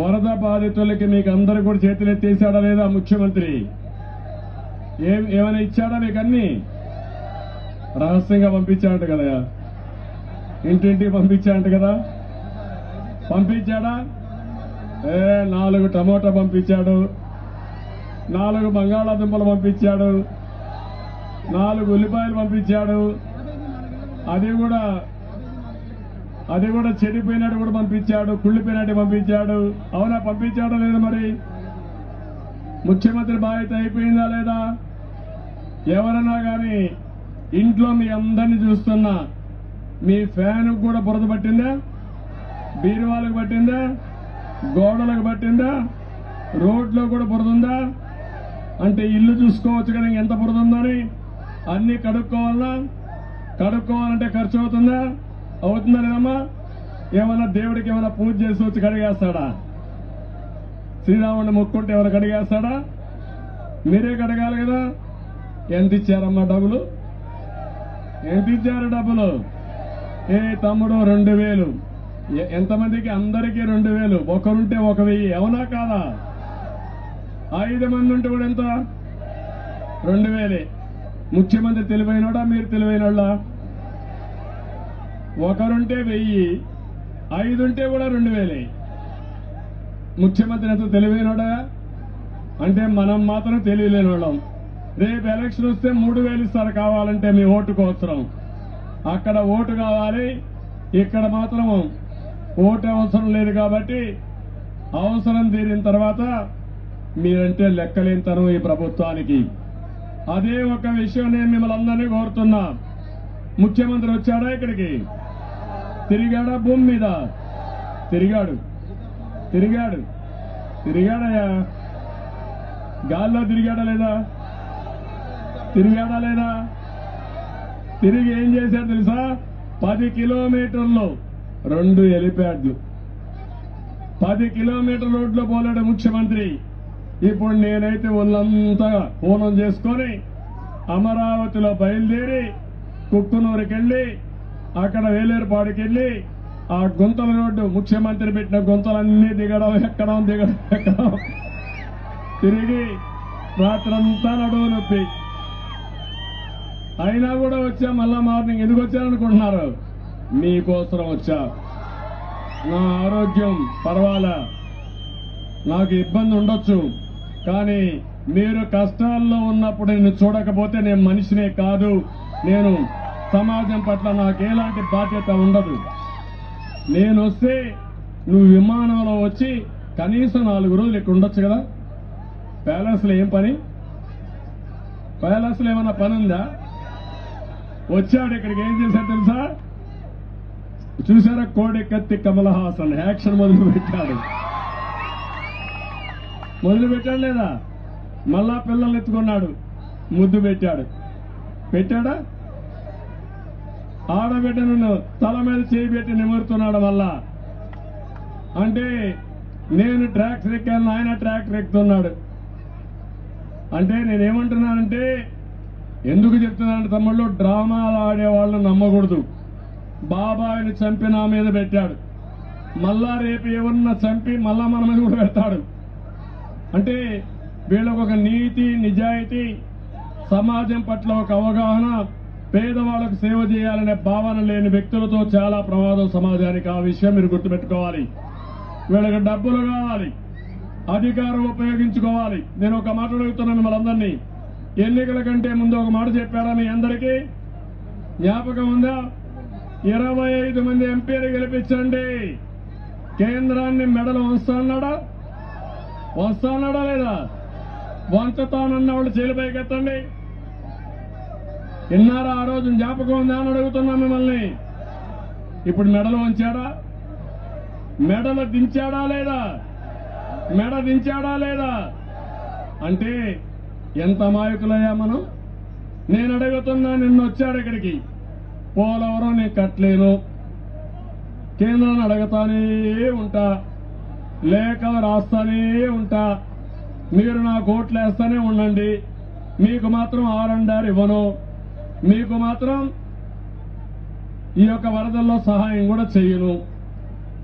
వరద బాధితులకి మీకు అందరు కూడా చేతులు ఎత్తేసాడా లేదా ముఖ్యమంత్రి ఏం ఏమైనా ఇచ్చాడా మీకు అన్ని రహస్యంగా పంపించాడంట కదా ఇంటింటికి పంపించాడంట కదా పంపించాడా ఏ నాలుగు టమోటా పంపించాడు నాలుగు బంగాళాదుంపలు పంపించాడు నాలుగు ఉల్లిపాయలు పంపించాడు అది కూడా అది కూడా చెడిపోయినట్టు కూడా పంపించాడు కుళ్ళిపోయినట్టు పంపించాడు అవునా పంపించాడా లేదా మరి ముఖ్యమంత్రి బాధ్యత అయిపోయిందా లేదా ఎవరన్నా కానీ ఇంట్లో మీ అందరిని చూస్తున్నా మీ ఫ్యాన్ కూడా బురద పట్టిందా బీరువాలకు పట్టిందా గోడలకు పట్టిందా రోడ్లో కూడా బురద ఉందా అంటే ఇల్లు చూసుకోవచ్చు కానీ ఎంత బురద ఉందని అన్ని కడుక్కోవాలా కడుక్కోవాలంటే ఖర్చు అవుతుందా అవుతుందా లేదమ్మా ఏమన్నా దేవుడికి ఏమైనా పూజ చేసి వచ్చి కడిగేస్తాడా శ్రీరాముడిని మొక్కుంటే ఎవరు కడిగేస్తాడా మీరే కడగాలి కదా ఎంత ఇచ్చారమ్మా డబ్బులు ఎంత ఇచ్చారు డబ్బులు ఏ తమ్ముడు రెండు వేలు ఎ- ఎంతమందికి అందరికీ రెండు వేలు ఒకరుంటే ఒక వెయ్యి అవునా కాదా ఐదు మంది ఉంటే కూడా ఎంత రెండు వేలే ముఖ్యమంత్రి తెలివైనోడా మీరు తెలివైనోళ్ళా ఒకరుంటే వెయ్యి ఐదుంటే కూడా రెండు వేలే ముఖ్యమంత్రి ఎంత తెలివైనోడా అంటే మనం మాత్రం తెలియలేని వాళ్ళం రేపు ఎలక్షన్ వస్తే మూడు వేలు ఇస్తారు కావాలంటే మీ ఓటుకు అవసరం అక్కడ ఓటు కావాలి ఇక్కడ మాత్రం ఓటు అవసరం లేదు కాబట్టి అవసరం తీరిన తర్వాత మీరంటే లెక్కలేంతరం ఈ ప్రభుత్వానికి అదే ఒక విషయం నేను మిమ్మల్ని అందరినీ కోరుతున్నా ముఖ్యమంత్రి వచ్చాడా ఇక్కడికి తిరిగాడా భూమి మీద తిరిగాడు తిరిగాడు తిరిగాడయ్యా గాల్లో తిరిగాడా లేదా తిరిగాడా లేదా తిరిగి ఏం చేశాడు తెలుసా పది కిలోమీటర్లు రెండు హెలిప్యాడ్లు పది కిలోమీటర్ రోడ్లో పోలేడు ముఖ్యమంత్రి ఇప్పుడు నేనైతే ఒళ్ళంతా పూనం చేసుకొని అమరావతిలో బయలుదేరి కుక్కునూరుకి వెళ్ళి అక్కడ వేలేరుపాడుకి వెళ్ళి ఆ గుంతల రోడ్డు ముఖ్యమంత్రి పెట్టిన గుంతలన్నీ దిగడం ఎక్కడం దిగడం ఎక్కడం తిరిగి రాత్రంతా నడువు నొప్పి అయినా కూడా వచ్చా మళ్ళా మార్నింగ్ ఎందుకు వచ్చారనుకుంటున్నారు మీకోసం వచ్చా నా ఆరోగ్యం పర్వాలా నాకు ఇబ్బంది ఉండొచ్చు కానీ మీరు కష్టాల్లో ఉన్నప్పుడు నేను చూడకపోతే నేను మనిషినే కాదు నేను సమాజం పట్ల నాకు ఎలాంటి బాధ్యత ఉండదు నేను వస్తే నువ్వు విమానంలో వచ్చి కనీసం నాలుగు రోజులు ఇక్కడ ఉండొచ్చు కదా ప్యాలెస్లో ఏం పని ప్యాలెస్లో ఏమైనా పని ఉందా వచ్చాడు ఇక్కడికి ఏం చేశాడు తెలుసా చూసారా కోడి కత్తి కమల్ హాసన్ యాక్షన్ మొదలు పెట్టాడు మొదలు పెట్టాడు లేదా మళ్ళా పిల్లల్ని ఎత్తుకున్నాడు ముద్దు పెట్టాడు పెట్టాడా ఆడబిడ్డను తల మీద చేయి పెట్టి నిమురుతున్నాడు మళ్ళా అంటే నేను ట్రాక్టర్ ఎక్కాను ఆయన ట్రాక్టర్ ఎక్కుతున్నాడు అంటే నేనేమంటున్నానంటే ఎందుకు చెప్తున్నానంటే తమ్ముళ్ళు డ్రామాలు ఆడేవాళ్ళని నమ్మకూడదు బాబాయిని చంపి నా మీద పెట్టాడు మళ్ళా రేపు ఎవరన్నా చంపి మళ్ళా మన మీద కూడా పెడతాడు అంటే వీళ్ళకు ఒక నీతి నిజాయితీ సమాజం పట్ల ఒక అవగాహన పేదవాళ్లకు సేవ చేయాలనే భావన లేని వ్యక్తులతో చాలా ప్రమాదం సమాజానికి ఆ విషయం మీరు గుర్తుపెట్టుకోవాలి వీళ్ళకి డబ్బులు కావాలి అధికారం ఉపయోగించుకోవాలి నేను ఒక మాట అడుగుతున్నాను మిమ్మల్ని అందరినీ ఎన్నికల కంటే ముందు ఒక మాట చెప్పాడా మీ అందరికీ జ్ఞాపకం ఉందా ఇరవై ఐదు మంది ఎంపీలు గెలిపించండి కేంద్రాన్ని మెడలు వస్తాన్నాడా వస్తాన్నాడా లేదా వంచుతానన్న వాళ్ళు జైలుపైకి ఎత్తండి విన్నారా ఆ రోజు జ్ఞాపకం ఉందా అని అడుగుతున్నా మిమ్మల్ని ఇప్పుడు మెడలు వంచాడా మెడలు దించాడా లేదా మెడ దించాడా లేదా అంటే ఎంత అమాయకులయ్యా మనం నేను అడుగుతున్నా నిన్న వచ్చాడు ఇక్కడికి పోలవరం నేను కట్టలేను కేంద్రాన్ని అడగతానే ఉంటా లేఖలు రాస్తానే ఉంటా మీరు నాకు ఓట్లు వేస్తానే ఉండండి మీకు మాత్రం ఆరండారు ఇవ్వను మీకు మాత్రం ఈ యొక్క వరదల్లో సహాయం కూడా చెయ్యను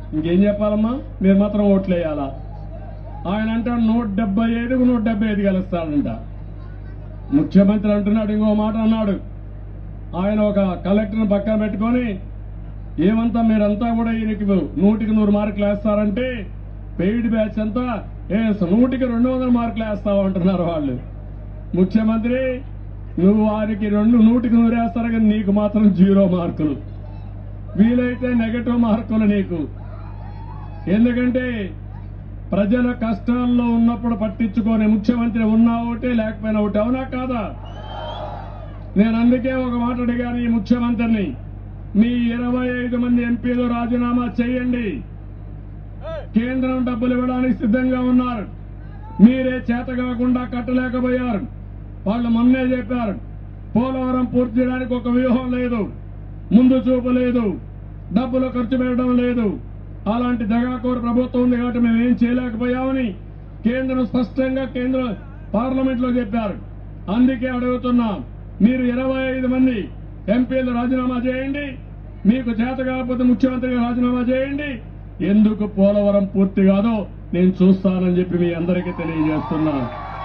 ఇంకేం చెప్పాలమ్మా మీరు మాత్రం ఓట్లు వేయాలా ఆయన అంటాడు నూట డెబ్బై ఐదుకు నూట డెబ్బై ఐదు గెలుస్తాడంట ముఖ్యమంత్రి అంటున్నాడు ఇంకో మాట అన్నాడు ఆయన ఒక కలెక్టర్ని పక్కన పెట్టుకొని ఏమంతా మీరంతా కూడా ఈయనకి నూటికి నూరు మార్కులు వేస్తారంటే పెయిడ్ బ్యాచ్ అంతా ఏ నూటికి రెండు వందల మార్కులు వేస్తావు అంటున్నారు వాళ్ళు ముఖ్యమంత్రి నువ్వు వారికి రెండు నూటికి నూరు వేస్తారు కానీ నీకు మాత్రం జీరో మార్కులు వీలైతే నెగటివ్ మార్కులు నీకు ఎందుకంటే ప్రజల కష్టాల్లో ఉన్నప్పుడు పట్టించుకొని ముఖ్యమంత్రి ఉన్నా ఒకటే లేకపోయినా ఒకటి అవునా కాదా నేను అందుకే ఒక మాట అడిగాను ఈ ముఖ్యమంత్రిని మీ ఇరవై ఐదు మంది ఎంపీలు రాజీనామా చేయండి కేంద్రం డబ్బులు ఇవ్వడానికి సిద్ధంగా ఉన్నారు మీరే చేత కాకుండా కట్టలేకపోయారు వాళ్ళు మొన్నే చెప్పారు పోలవరం పూర్తి చేయడానికి ఒక వ్యూహం లేదు ముందు చూపు లేదు డబ్బులు ఖర్చు పెట్టడం లేదు అలాంటి దగాకోరు ప్రభుత్వం ఉంది కాబట్టి మేము ఏం చేయలేకపోయామని కేంద్రం స్పష్టంగా కేంద్ర పార్లమెంట్ లో చెప్పారు అందుకే అడుగుతున్నాం మీరు ఇరవై ఐదు మంది ఎంపీలు రాజీనామా చేయండి మీకు చేత కాకపోతే ముఖ్యమంత్రిగా రాజీనామా చేయండి ఎందుకు పోలవరం పూర్తి కాదో నేను చూస్తానని చెప్పి మీ అందరికీ తెలియజేస్తున్నా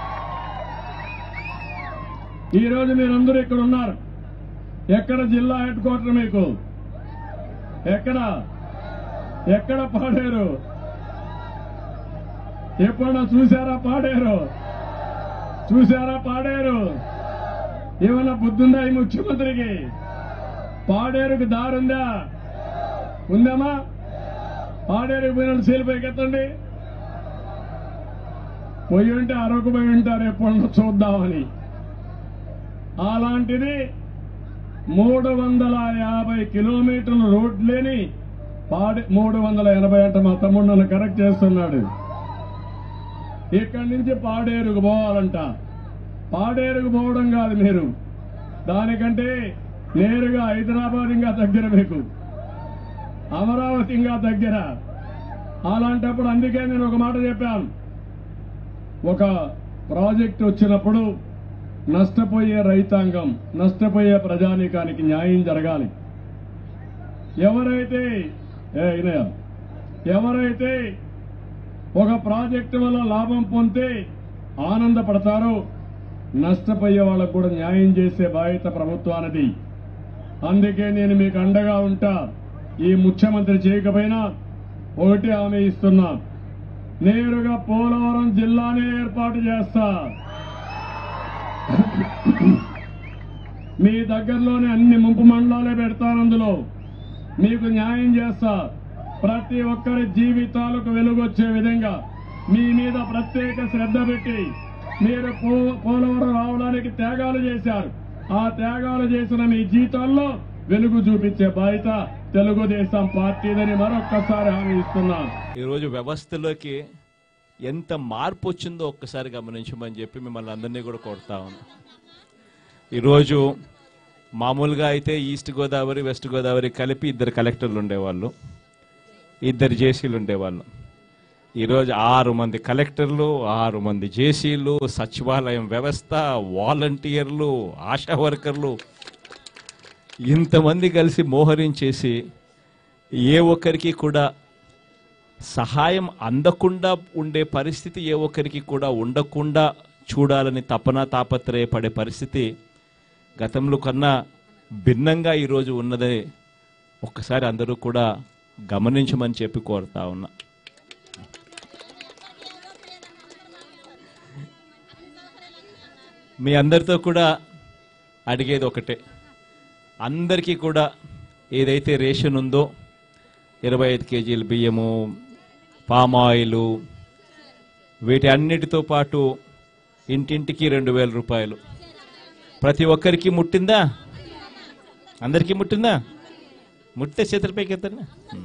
ఈ రోజు మీరందరూ ఇక్కడ ఉన్నారు ఎక్కడ జిల్లా హెడ్ క్వార్టర్ మీకు ఎక్కడ ఎక్కడ పాడారు ఎప్పుడన్నా చూసారా పాడారు చూసారా పాడారు ఏమన్నా బుద్ధుందా ఈ ముఖ్యమంత్రికి పాడేరుకు దారుందా ఉందామా పాడేరుకు పోయిన సేలిపైకి ఎత్తండి పోయి ఉంటే అరకు పోయి ఉంటారు ఎప్పుడన్నా చూద్దామని అలాంటిది మూడు వందల యాభై కిలోమీటర్ల రోడ్ లేని పాడి మూడు వందల ఎనభై అంటే మా తమ్ముడు నన్ను కరెక్ట్ చేస్తున్నాడు ఇక్కడి నుంచి పాడేరుకు పోవాలంట పాడేరుకు పోవడం కాదు మీరు దానికంటే నేరుగా హైదరాబాద్ ఇంకా దగ్గర మీకు అమరావతి ఇంకా దగ్గర అలాంటప్పుడు అందుకే నేను ఒక మాట చెప్పాను ఒక ప్రాజెక్ట్ వచ్చినప్పుడు నష్టపోయే రైతాంగం నష్టపోయే ప్రజానీకానికి న్యాయం జరగాలి ఎవరైతే ఏ వినయ ఎవరైతే ఒక ప్రాజెక్టు వల్ల లాభం పొందితే ఆనందపడతారో నష్టపోయే వాళ్ళకు కూడా న్యాయం చేసే బాధ్యత ప్రభుత్వానిది అందుకే నేను మీకు అండగా ఉంటా ఈ ముఖ్యమంత్రి చేయకపోయినా ఒకటి హామీ ఇస్తున్నా నేరుగా పోలవరం జిల్లానే ఏర్పాటు చేస్తా మీ దగ్గరలోనే అన్ని ముంపు మండలాలే పెడతాను అందులో మీకు న్యాయం చేస్తా ప్రతి ఒక్కరి జీవితాలకు వెలుగొచ్చే విధంగా మీ మీద ప్రత్యేక శ్రద్ధ పెట్టి మీరు పో- పోలవరం రావడానికి త్యాగాలు చేశారు ఆ త్యాగాలు చేసిన మీ జీవితాల్లో వెలుగు చూపించే బాధ్యత తెలుగుదేశం పార్టీదని మరొక్కసారి హామీ ఇస్తున్నా ఈరోజు వ్యవస్థలోకి ఎంత మార్పు వచ్చిందో ఒక్కసారి గమనించమని చెప్పి మిమ్మల్ని అందరినీ కూడా కొడతా ఉన్నాం ఈరోజు మామూలుగా అయితే ఈస్ట్ గోదావరి వెస్ట్ గోదావరి కలిపి ఇద్దరు కలెక్టర్లు ఉండేవాళ్ళు ఇద్దరు జేసీలు ఉండేవాళ్ళు ఈరోజు ఆరు మంది కలెక్టర్లు ఆరు మంది జేసీలు సచివాలయం వ్యవస్థ వాలంటీర్లు ఆశా వర్కర్లు ఇంతమంది కలిసి మోహరించేసి ఏ ఒక్కరికి కూడా సహాయం అందకుండా ఉండే పరిస్థితి ఏ ఒక్కరికి కూడా ఉండకుండా చూడాలని తపన తాపత్రయపడే పరిస్థితి గతంలో కన్నా భిన్నంగా ఈరోజు ఉన్నదే ఒక్కసారి అందరూ కూడా గమనించమని చెప్పి కోరుతా ఉన్నా మీ అందరితో కూడా అడిగేది ఒకటే అందరికీ కూడా ఏదైతే రేషన్ ఉందో ఇరవై ఐదు కేజీల బియ్యము పామ్ ఆయిల్ వీటి అన్నిటితో పాటు ఇంటింటికి రెండు వేల రూపాయలు ప్రతి ఒక్కరికి ముట్టిందా అందరికీ ముట్టిందా ముట్టితే చేతులపైకి ఎత్తండి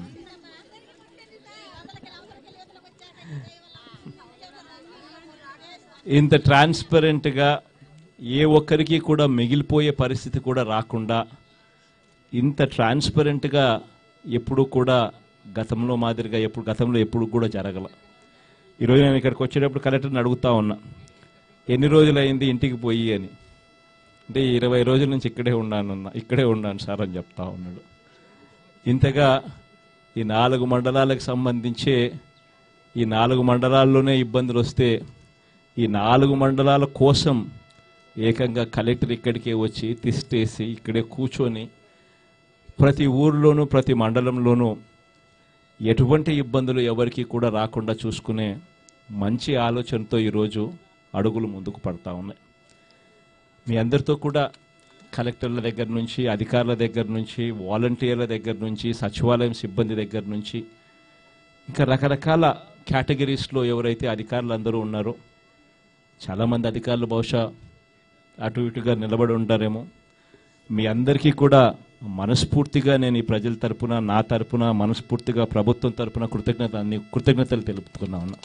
ఇంత ట్రాన్స్పరెంట్గా ఏ ఒక్కరికి కూడా మిగిలిపోయే పరిస్థితి కూడా రాకుండా ఇంత ట్రాన్స్పరెంట్గా ఎప్పుడు కూడా గతంలో మాదిరిగా ఎప్పుడు గతంలో ఎప్పుడు కూడా జరగల ఈరోజు నేను ఇక్కడికి వచ్చేటప్పుడు కలెక్టర్ని అడుగుతా ఉన్నా ఎన్ని రోజులైంది ఇంటికి పోయి అని అంటే ఇరవై రోజుల నుంచి ఇక్కడే ఉన్నాను ఇక్కడే ఉన్నాను సార్ అని చెప్తా ఉన్నాడు ఇంతగా ఈ నాలుగు మండలాలకు సంబంధించే ఈ నాలుగు మండలాల్లోనే ఇబ్బందులు వస్తే ఈ నాలుగు మండలాల కోసం ఏకంగా కలెక్టర్ ఇక్కడికే వచ్చి తిష్టేసి ఇక్కడే కూర్చొని ప్రతి ఊర్లోనూ ప్రతి మండలంలోనూ ఎటువంటి ఇబ్బందులు ఎవరికి కూడా రాకుండా చూసుకునే మంచి ఆలోచనతో ఈరోజు అడుగులు ముందుకు పడతా ఉన్నాయి మీ అందరితో కూడా కలెక్టర్ల దగ్గర నుంచి అధికారుల దగ్గర నుంచి వాలంటీర్ల దగ్గర నుంచి సచివాలయం సిబ్బంది దగ్గర నుంచి ఇంకా రకరకాల కేటగిరీస్లో ఎవరైతే అధికారులు అందరూ ఉన్నారో చాలామంది అధికారులు బహుశా అటు ఇటుగా నిలబడి ఉంటారేమో మీ అందరికీ కూడా మనస్ఫూర్తిగా నేను ఈ ప్రజల తరపున నా తరపున మనస్ఫూర్తిగా ప్రభుత్వం తరపున కృతజ్ఞత అన్ని కృతజ్ఞతలు తెలుపుతున్నా ఉన్నా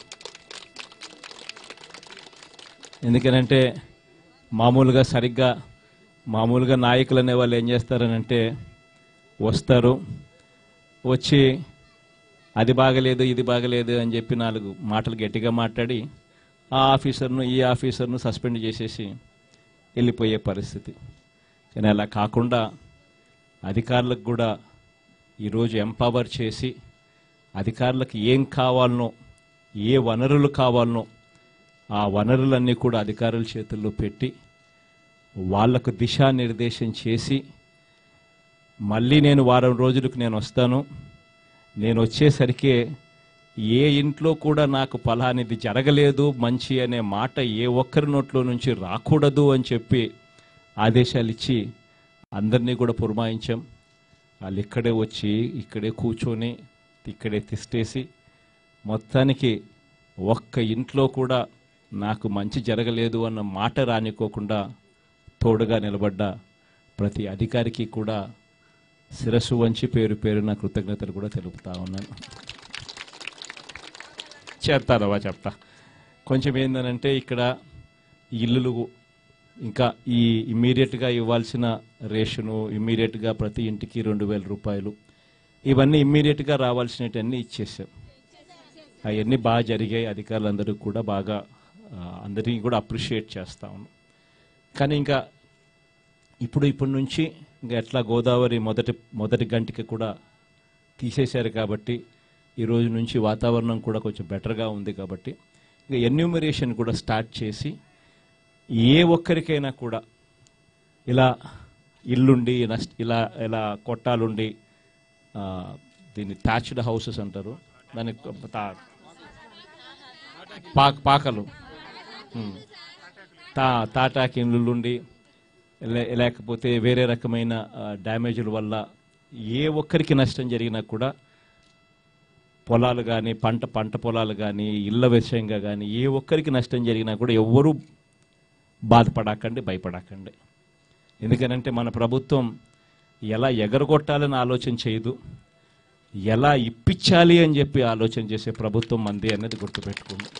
ఎందుకనంటే మామూలుగా సరిగ్గా మామూలుగా నాయకులు అనే వాళ్ళు ఏం చేస్తారనంటే వస్తారు వచ్చి అది బాగలేదు ఇది బాగలేదు అని చెప్పి నాలుగు మాటలు గట్టిగా మాట్లాడి ఆ ఆఫీసర్ను ఈ ఆఫీసర్ను సస్పెండ్ చేసేసి వెళ్ళిపోయే పరిస్థితి కానీ అలా కాకుండా అధికారులకు కూడా ఈరోజు ఎంపవర్ చేసి అధికారులకు ఏం కావాలనో ఏ వనరులు కావాలనో ఆ వనరులన్నీ కూడా అధికారుల చేతుల్లో పెట్టి వాళ్లకు దిశానిర్దేశం చేసి మళ్ళీ నేను వారం రోజులకు నేను వస్తాను నేను వచ్చేసరికి ఏ ఇంట్లో కూడా నాకు ఫలానిది జరగలేదు మంచి అనే మాట ఏ ఒక్కరి నోట్లో నుంచి రాకూడదు అని చెప్పి ఆదేశాలు ఇచ్చి అందరినీ కూడా పురమాయించాం వాళ్ళు ఇక్కడే వచ్చి ఇక్కడే కూర్చొని ఇక్కడే తిష్టేసి మొత్తానికి ఒక్క ఇంట్లో కూడా నాకు మంచి జరగలేదు అన్న మాట రానికోకుండా తోడుగా నిలబడ్డ ప్రతి అధికారికి కూడా శిరస్సు వంచి పేరు పేరున కృతజ్ఞతలు కూడా తెలుపుతా ఉన్నాను చేస్తారవా చెప్తా కొంచెం ఏందనంటే ఇక్కడ ఇల్లులు ఇంకా ఈ ఇమ్మీడియట్గా ఇవ్వాల్సిన రేషను ఇమ్మీడియట్గా ప్రతి ఇంటికి రెండు వేల రూపాయలు ఇవన్నీ ఇమ్మీడియట్గా రావాల్సినవన్నీ ఇచ్చేసాం అవన్నీ బాగా జరిగాయి అధికారులందరూ కూడా బాగా ఆ, అందరినీ కూడా అప్రిషియేట్ చేస్తా ఉన్నాం కానీ ఇంకా ఇప్పుడు ఇప్పటి నుంచి ఇంకా ఎట్లా గోదావరి మొదటి మొదటి గంటకి కూడా తీసేశారు కాబట్టి ఈ రోజు నుంచి వాతావరణం కూడా కొంచెం బెటర్గా ఉంది కాబట్టి ఇంకా ఎన్యూమరేషన్ కూడా స్టార్ట్ చేసి ఏ ఒక్కరికైనా కూడా ఇలా ఇల్లుండి నష్ట ఇలా ఇలా కొట్టాలుండి ఆ, దీన్ని థ్యాచ్డ్ హౌసెస్ అంటారు దాని తా- పాక పాకలు ఉమ్. తా తాటాకి ఇల్లుండి లే- లేకపోతే వేరే రకమైన ఆ, డ్యామేజ్ల వల్ల ఏ ఒక్కరికి నష్టం జరిగినా కూడా పొలాలు కానీ పంట పంట పొలాలు కానీ ఇళ్ళ విషయంగా కానీ ఏ ఒక్కరికి నష్టం జరిగినా కూడా ఎవ్వరూ బాధపడకండి భయపడకండి ఎందుకనంటే మన ప్రభుత్వం ఎలా ఎగరగొట్టాలని ఆలోచన చేయదు ఎలా ఇప్పించాలి అని చెప్పి ఆలోచన చేసే ప్రభుత్వం మంది అనేది గుర్తుపెట్టుకుంది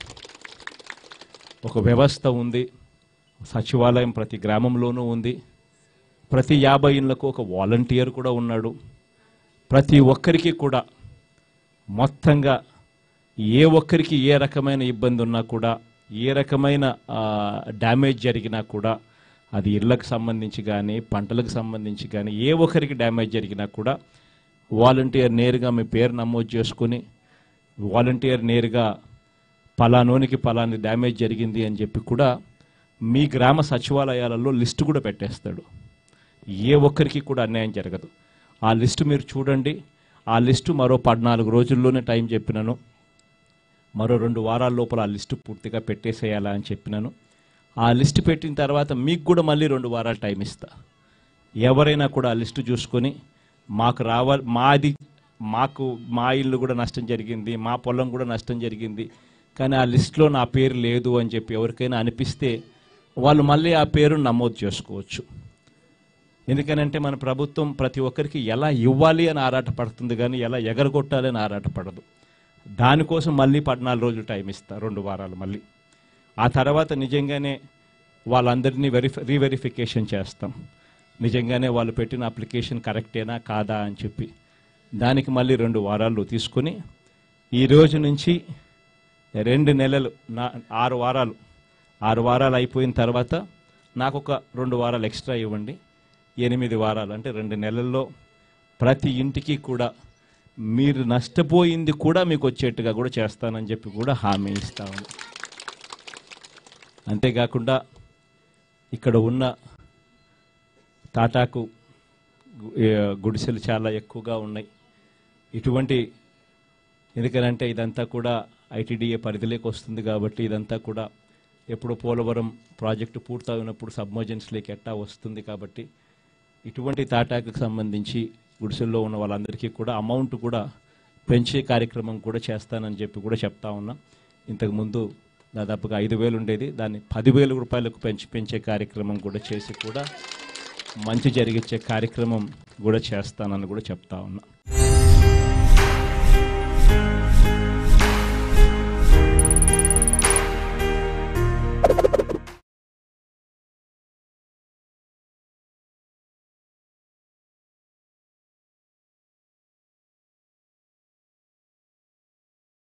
ఒక వ్యవస్థ ఉంది సచివాలయం ప్రతి గ్రామంలోనూ ఉంది ప్రతి యాభై ఇళ్లకు ఒక వాలంటీర్ కూడా ఉన్నాడు ప్రతి ఒక్కరికి కూడా మొత్తంగా ఏ ఒక్కరికి ఏ రకమైన ఇబ్బంది ఉన్నా కూడా ఏ రకమైన ఆ, డ్యామేజ్ జరిగినా కూడా అది ఇళ్ళకు సంబంధించి కానీ పంటలకు సంబంధించి కానీ ఏ ఒక్కరికి డ్యామేజ్ జరిగినా కూడా వాలంటీర్ నేరుగా మీ పేరు నమోదు చేసుకుని వాలంటీర్ నేరుగా పలానోనికి పలాని డ్యామేజ్ జరిగింది అని చెప్పి కూడా మీ గ్రామ సచివాలయాలలో లిస్టు కూడా పెట్టేస్తాడు ఏ ఒక్కరికి కూడా అన్యాయం జరగదు ఆ లిస్టు మీరు చూడండి ఆ లిస్టు మరో పద్నాలుగు రోజుల్లోనే టైం చెప్పినాను మరో రెండు వారాల లోపల ఆ లిస్టు పూర్తిగా పెట్టేసేయాలా అని చెప్పినాను ఆ లిస్టు పెట్టిన తర్వాత మీకు కూడా మళ్ళీ రెండు వారాలు టైం ఇస్తా ఎవరైనా కూడా ఆ లిస్టు చూసుకొని మాకు రావాలి మాది మాకు మా ఇల్లు కూడా నష్టం జరిగింది మా పొలం కూడా నష్టం జరిగింది కానీ ఆ లిస్టులో నా పేరు లేదు అని చెప్పి ఎవరికైనా అనిపిస్తే వాళ్ళు మళ్ళీ ఆ పేరు నమోదు చేసుకోవచ్చు ఎందుకనంటే మన ప్రభుత్వం ప్రతి ఒక్కరికి ఎలా ఇవ్వాలి అని ఆరాటపడుతుంది కానీ ఎలా ఎగరగొట్టాలి అని ఆరాటపడదు దానికోసం మళ్ళీ పద్నాలుగు రోజులు టైం ఇస్తా రెండు వారాలు మళ్ళీ ఆ తర్వాత నిజంగానే వాళ్ళందరినీ వెరిఫై రీవెరిఫికేషన్ చేస్తాం నిజంగానే వాళ్ళు పెట్టిన అప్లికేషన్ కరెక్టేనా కాదా అని చెప్పి దానికి మళ్ళీ రెండు వారాలు తీసుకొని ఈ రోజు నుంచి రెండు నెలలు నా ఆరు వారాలు ఆరు వారాలు అయిపోయిన తర్వాత నాకు ఒక రెండు వారాలు ఎక్స్ట్రా ఇవ్వండి ఎనిమిది వారాలు అంటే రెండు నెలల్లో ప్రతి ఇంటికి కూడా మీరు నష్టపోయింది కూడా మీకు వచ్చేట్టుగా కూడా చేస్తానని చెప్పి కూడా హామీ ఇస్తా ఉన్నా అంతేకాకుండా ఇక్కడ ఉన్న టాటాకు గు- ఏ, గుడిసెలు చాలా ఎక్కువగా ఉన్నాయి ఇటువంటి ఎందుకనంటే ఇదంతా కూడా ఐటీడీఏ పరిధిలోకి వస్తుంది కాబట్టి ఇదంతా కూడా ఎప్పుడు పోలవరం ప్రాజెక్టు పూర్తయినప్పుడు సబ్మర్జెన్స్లోకి ఎట్టా వస్తుంది కాబట్టి ఇటువంటి తాటాకు సంబంధించి గుడిసెల్లో ఉన్న వాళ్ళందరికీ కూడా అమౌంట్ కూడా పెంచే కార్యక్రమం కూడా చేస్తానని చెప్పి కూడా చెప్తా ఉన్నా ఇంతకుముందు దాదాపుగా ఐదు వేలు ఉండేది దాన్ని పదివేల రూపాయలకు పెంచి పెంచే కార్యక్రమం కూడా చేసి కూడా మంచి జరిగించే కార్యక్రమం కూడా చేస్తానని కూడా చెప్తా ఉన్నా